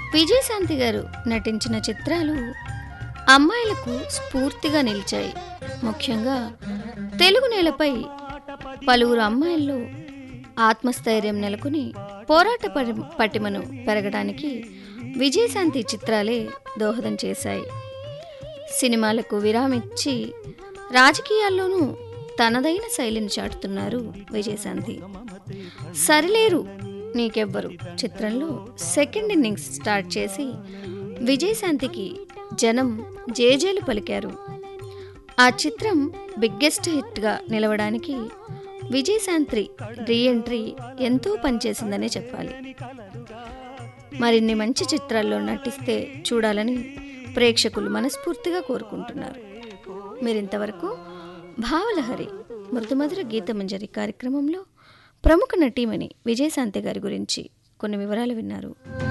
విజయశాంతి గారు నటించిన చిత్రాలు అమ్మాయిలకు స్ఫూర్తిగా నిలిచాయి ముఖ్యంగా తెలుగు నేలపై పలువురు అమ్మాయిల్లో ఆత్మస్థైర్యం నెలకొని పోరాట పరి- పటిమను పెరగడానికి విజయశాంతి చిత్రాలే దోహదం చేశాయి సినిమాలకు విరామిచ్చి రాజకీయాల్లోనూ తనదైన శైలిని చాటుతున్నారు విజయశాంతి సరిలేరు నీకెవ్వరు చిత్రంలో సెకండ్ ఇన్నింగ్స్ స్టార్ట్ చేసి విజయశాంతికి జనం జేజేలు పలికారు ఆ చిత్రం బిగ్గెస్ట్ హిట్గా నిలవడానికి విజయశాంతి రీఎంట్రీ ఎంతో పనిచేసిందనే చెప్పాలి మరిన్ని మంచి చిత్రాల్లో నటిస్తే చూడాలని ప్రేక్షకులు మనస్ఫూర్తిగా కోరుకుంటున్నారు మీరింతవరకు భావలహరి మృదుమధుర గీతమంజరి కార్యక్రమంలో ప్రముఖ నటీమణి విజయశాంతి గారి గురించి కొన్ని వివరాలు విన్నారు